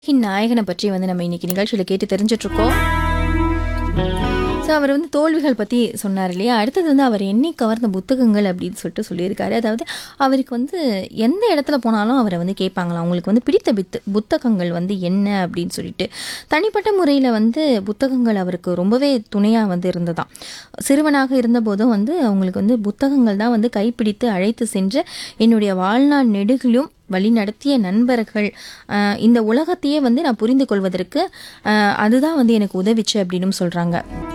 நாயகனை பற்றி வந்து நம்ம இன்னைக்கு நிகழ்ச்சியில் கேட்டு தெரிஞ்சிட்டு இருக்கோம் ஸோ அவர் வந்து தோல்விகள் பற்றி சொன்னார் இல்லையா அடுத்தது வந்து அவர் எண்ணி கவர்ந்த புத்தகங்கள் அப்படின்னு சொல்லிட்டு சொல்லியிருக்காரு அதாவது அவருக்கு வந்து எந்த இடத்துல போனாலும் அவரை வந்து கேட்பாங்களாம் அவங்களுக்கு வந்து பிடித்த பித்து புத்தகங்கள் வந்து என்ன அப்படின்னு சொல்லிட்டு தனிப்பட்ட முறையில் வந்து புத்தகங்கள் அவருக்கு ரொம்பவே துணையாக வந்து இருந்ததாம் சிறுவனாக இருந்தபோதும் வந்து அவங்களுக்கு வந்து புத்தகங்கள் தான் வந்து கைப்பிடித்து அழைத்து சென்று என்னுடைய வாழ்நாள் நெடுகிலும் வழி நடத்திய நண்பர்கள் ஆஹ் இந்த உலகத்தையே வந்து நான் புரிந்து கொள்வதற்கு ஆஹ் அதுதான் வந்து எனக்கு உதவிச்சு அப்படின்னு சொல்கிறாங்க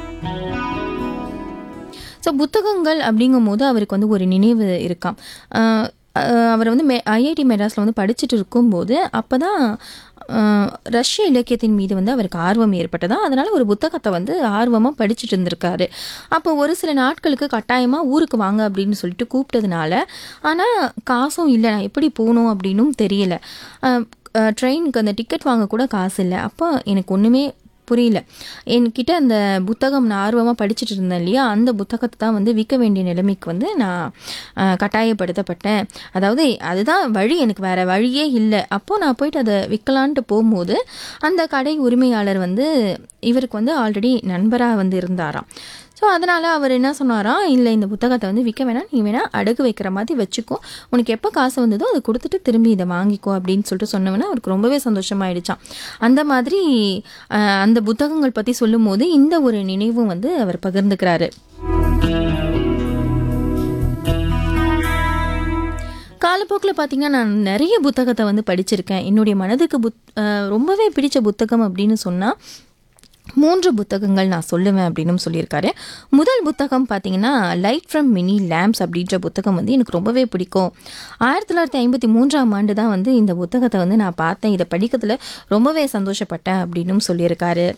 ஸோ புத்தகங்கள் அப்படிங்கும்போது அவருக்கு வந்து ஒரு நினைவு இருக்காம் ஆஹ் ஆஹ் அவர் வந்து மே ஐஐடி மெட்ராஸில் வந்து படிச்சுட்டு இருக்கும்போது அப்போ தான் ரஷ்ய இலக்கியத்தின் மீது வந்து அவருக்கு ஆர்வம் ஏற்பட்டதா அதனால் ஒரு புத்தகத்தை வந்து ஆர்வமாக படிச்சுட்டு இருந்திருக்காரு அப்போ ஒரு சில நாட்களுக்கு கட்டாயமாக ஊருக்கு வாங்க அப்படின்னு சொல்லிட்டு கூப்பிட்டதுனால ஆனால் காசும் இல்லை நான் எப்படி போகணும் அப்படின்னும் தெரியல ட்ரெயினுக்கு அந்த டிக்கெட் வாங்க கூட காசு இல்லை அப்போ எனக்கு ஒன்றுமே புரியல என்கிட்ட அந்த புத்தகம் நான் ஆர்வமாக படிச்சுட்டு இருந்தேன் இல்லையா அந்த புத்தகத்தை தான் வந்து விற்க வேண்டிய நிலைமைக்கு வந்து நான் அஹ், கட்டாயப்படுத்தப்பட்டேன் அதாவது அதுதான் வழி எனக்கு வேற வழியே இல்லை அப்போது நான் போயிட்டு அதை விற்கலான்ட்டு போகும்போது அந்த கடை உரிமையாளர் வந்து இவருக்கு வந்து ஆல்ரெடி நண்பராக வந்து இருந்தாராம் ஸோ அதனால் அவர் என்ன சொன்னாராம் இல்லை இந்த புத்தகத்தை வந்து விற்க வேணாம் நீ வேணால் அடகு வைக்கிற மாதிரி வச்சுக்கோ உனக்கு எப்போ காசு வந்ததோ அதை கொடுத்துட்டு திரும்பி இதை வாங்கிக்கோ அப்படின்னு சொல்லிட்டு சொன்னவொன்னே அவருக்கு ரொம்பவே சந்தோஷமாயிடுச்சான் அந்த மாதிரி அஹ், அந்த புத்தகங்கள் பற்றி சொல்லும்போது இந்த ஒரு நினைவும் வந்து அவர் பகிர்ந்துக்கிறாரு காலப்போக்கில் பார்த்தீங்கன்னா நான் நிறைய புத்தகத்தை வந்து படிச்சிருக்கேன் என்னுடைய மனதுக்கு புத் அஹ் ரொம்பவே பிடிச்ச புத்தகம் அப்படின்னு சொன்னால் மூன்று புத்தகங்கள் நான் சொல்லுவேன் அப்படின்னு சொல்லியிருக்காரு முதல் புத்தகம் பார்த்தீங்கன்னா லைட் ஃப்ரம் மினி லேம்ப்ஸ் அப்படின்ற புத்தகம் வந்து எனக்கு ரொம்பவே பிடிக்கும் ஆயிரத்தி தொள்ளாயிரத்தி ஐம்பத்தி மூன்றாம் ஆண்டு தான் வந்து இந்த புத்தகத்தை வந்து நான் பார்த்தேன் இதை படிக்கிறதுல ரொம்பவே சந்தோஷப்பட்டேன் அப்படின்னும் சொல்லியிருக்காரு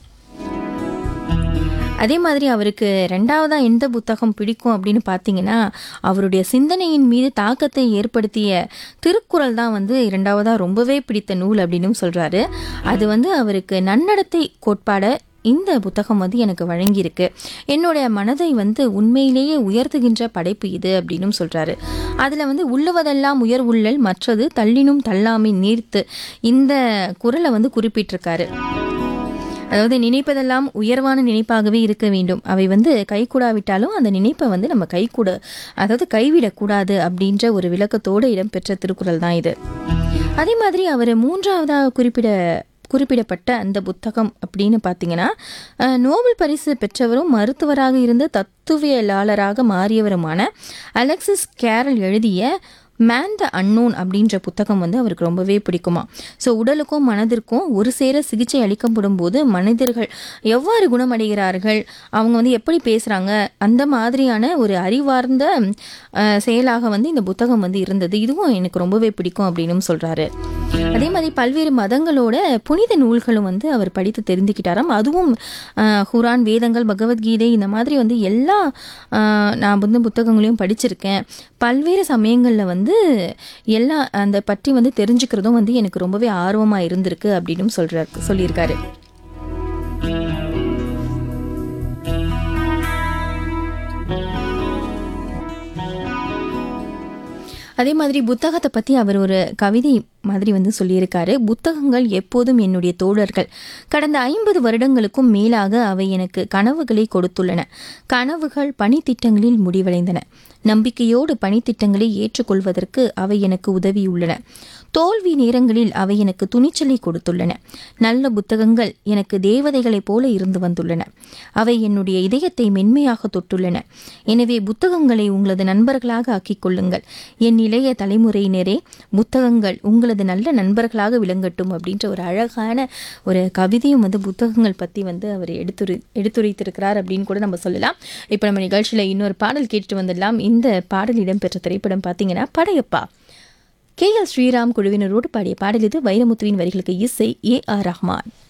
அதே மாதிரி அவருக்கு ரெண்டாவதாக எந்த புத்தகம் பிடிக்கும் அப்படின்னு பார்த்தீங்கன்னா அவருடைய சிந்தனையின் மீது தாக்கத்தை ஏற்படுத்திய திருக்குறள் தான் வந்து இரண்டாவதாக ரொம்பவே பிடித்த நூல் அப்படின்னு சொல்கிறாரு அது வந்து அவருக்கு நன்னடத்தை கோட்பாடை இந்த புத்தகம் வந்து எனக்கு வழங்கியிருக்கு என்னுடைய மனதை வந்து உண்மையிலேயே உயர்த்துகின்ற படைப்பு இது அப்படின்னு சொல்கிறாரு அதில் வந்து உள்ளுவதெல்லாம் உயர் உள்ளல் மற்றது தள்ளினும் தள்ளாமை நீர்த்து இந்த குறளை வந்து குறிப்பிட்டிருக்காரு அதாவது நினைப்பதெல்லாம் உயர்வான நினைப்பாகவே இருக்க வேண்டும் அவை வந்து கைகூடாவிட்டாலும் அந்த நினைப்பை வந்து நம்ம கைகூட அதாவது கைவிடக்கூடாது அப்படின்ற ஒரு விளக்கத்தோடு இடம்பெற்ற திருக்குறள் தான் இது அதே மாதிரி அவர் மூன்றாவதாக குறிப்பிட குறிப்பிடப்பட்ட அந்த புத்தகம் அப்படின்னு பார்த்தீங்கன்னா அஹ், நோபல் பரிசு பெற்றவரும் மருத்துவராக இருந்து தத்துவியலாளராக மாறியவருமான அலெக்சிஸ் கேரல் எழுதிய மேன் த அன்னோன் அப்படின்ற புத்தகம் வந்து அவருக்கு ரொம்பவே பிடிக்குமா ஸோ உடலுக்கும் மனதிற்கும் ஒரு சேர சிகிச்சை அளிக்கப்படும் போது மனிதர்கள் எவ்வாறு குணமடைகிறார்கள் அவங்க வந்து எப்படி பேசுகிறாங்க அந்த மாதிரியான ஒரு அறிவார்ந்த அஹ், செயலாக வந்து இந்த புத்தகம் வந்து இருந்தது இதுவும் எனக்கு ரொம்பவே பிடிக்கும் அப்படின்னு சொல்கிறாரு அதே மாதிரி பல்வேறு மதங்களோட புனித நூல்களும் வந்து அவர் படித்து தெரிந்துக்கிட்டாராம் அதுவும் அஹ், குரான் வேதங்கள் பகவத்கீதை இந்த மாதிரி வந்து எல்லா அஹ், நான் வந்து புத்தகங்களையும் படிச்சிருக்கேன் பல்வேறு சமயங்களில் வந்து எல்லா அந்த பற்றி வந்து தெரிஞ்சுக்கிறதும் வந்து எனக்கு ரொம்பவே ஆர்வமாக இருந்திருக்கு அப்படின்னு சொல்கிறார் சொல்லியிருக்காரு அதே மாதிரி புத்தகத்தை பற்றி அவர் ஒரு கவிதை மாதிரி வந்து சொல்லியிருக்காரு புத்தகங்கள் எப்போதும் என்னுடைய தோழர்கள் கடந்த ஐம்பது வருடங்களுக்கும் மேலாக அவை எனக்கு கனவுகளை கொடுத்துள்ளன கனவுகள் பணித்திட்டங்களில் முடிவடைந்தன நம்பிக்கையோடு பணித்திட்டங்களை ஏற்றுக்கொள்வதற்கு அவை எனக்கு உதவியுள்ளன தோல்வி நேரங்களில் அவை எனக்கு துணிச்சலை கொடுத்துள்ளன நல்ல புத்தகங்கள் எனக்கு தேவதைகளைப் போல இருந்து வந்துள்ளன அவை என்னுடைய இதயத்தை மென்மையாக தொட்டுள்ளன எனவே புத்தகங்களை உங்களது நண்பர்களாக ஆக்கிக் கொள்ளுங்கள் என் இளைய தலைமுறையினரே புத்தகங்கள் உங்களது நல்ல நண்பர்களாக விளங்கட்டும் அப்படின்ற ஒரு அழகான ஒரு கவிதையும் வந்து புத்தகங்கள் பற்றி வந்து அவர் எடுத்துரை எடுத்துரைத்திருக்கிறார் அப்படின்னு கூட நம்ம சொல்லலாம் இப்போ நம்ம நிகழ்ச்சியில் இன்னொரு பாடல் கேட்டுட்டு வந்துடலாம் இந்த பாடல் இடம்பெற்ற திரைப்படம் பார்த்தீங்கன்னா படையப்பா கே எல் ஸ்ரீராம் குழுவினரோடு பாடிய பாடல் இது வைரமுத்துவின் வரிகளுக்கு இசை ஏ ஆர் ரஹ்மான்